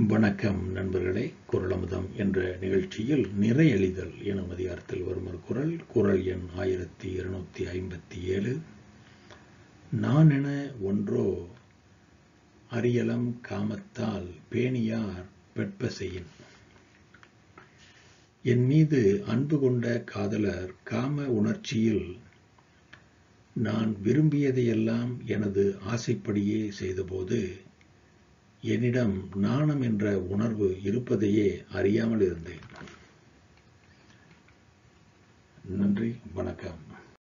வணக்கம் நண்பர்களே குரலமுதம் என்ற நிகழ்ச்சியில் நிறையழிதல் எனும் அதிகாரத்தில் வரும் ஒரு குரல் குரல் எண் ஆயிரத்தி இருநூத்தி ஐம்பத்தி ஏழு நான் என ஒன்றோ அரியலம் காமத்தால் பேணியார் வெட்ப செய்யின் என் மீது அன்பு கொண்ட காதலர் காம உணர்ச்சியில் நான் விரும்பியதையெல்லாம் எனது ஆசைப்படியே செய்தபோது என்னிடம் நாணம் என்ற உணர்வு இருப்பதையே அறியாமல் இருந்தேன் நன்றி வணக்கம்